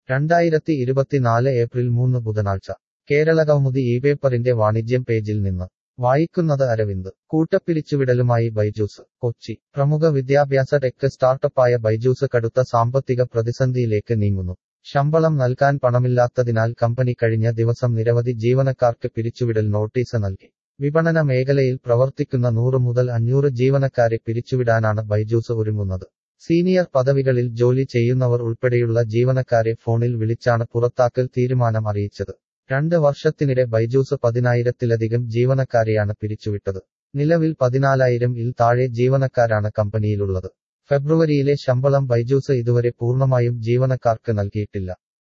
രണ്ടായിരത്തി ഇരുപത്തിനാല് ഏപ്രിൽ മൂന്ന് ബുധനാഴ്ച കേരളകൗമുദി ഈ പേപ്പറിന്റെ വാണിജ്യം പേജിൽ നിന്ന് വായിക്കുന്നത് അരവിന്ദ് കൂട്ടപ്പിരിച്ചുവിടലുമായി ബൈജൂസ് കൊച്ചി പ്രമുഖ വിദ്യാഭ്യാസ ടെക് സ്റ്റാർട്ടപ്പായ ബൈജൂസ് കടുത്ത സാമ്പത്തിക പ്രതിസന്ധിയിലേക്ക് നീങ്ങുന്നു ശമ്പളം നൽകാൻ പണമില്ലാത്തതിനാൽ കമ്പനി കഴിഞ്ഞ ദിവസം നിരവധി ജീവനക്കാർക്ക് പിരിച്ചുവിടൽ നോട്ടീസ് നൽകി വിപണന മേഖലയിൽ പ്രവർത്തിക്കുന്ന നൂറ് മുതൽ അഞ്ഞൂറ് ജീവനക്കാരെ പിരിച്ചുവിടാനാണ് ബൈജൂസ് ഒരുങ്ങുന്നത് സീനിയർ പദവികളിൽ ജോലി ചെയ്യുന്നവർ ഉൾപ്പെടെയുള്ള ജീവനക്കാരെ ഫോണിൽ വിളിച്ചാണ് പുറത്താക്കൽ തീരുമാനം അറിയിച്ചത് രണ്ട് വർഷത്തിനിടെ ബൈജൂസ് പതിനായിരത്തിലധികം ജീവനക്കാരെയാണ് പിരിച്ചുവിട്ടത് നിലവിൽ പതിനാലായിരം ഇൽ താഴെ ജീവനക്കാരാണ് കമ്പനിയിലുള്ളത് ഫെബ്രുവരിയിലെ ശമ്പളം ബൈജൂസ് ഇതുവരെ പൂർണ്ണമായും ജീവനക്കാർക്ക് നൽകിയിട്ടില്ല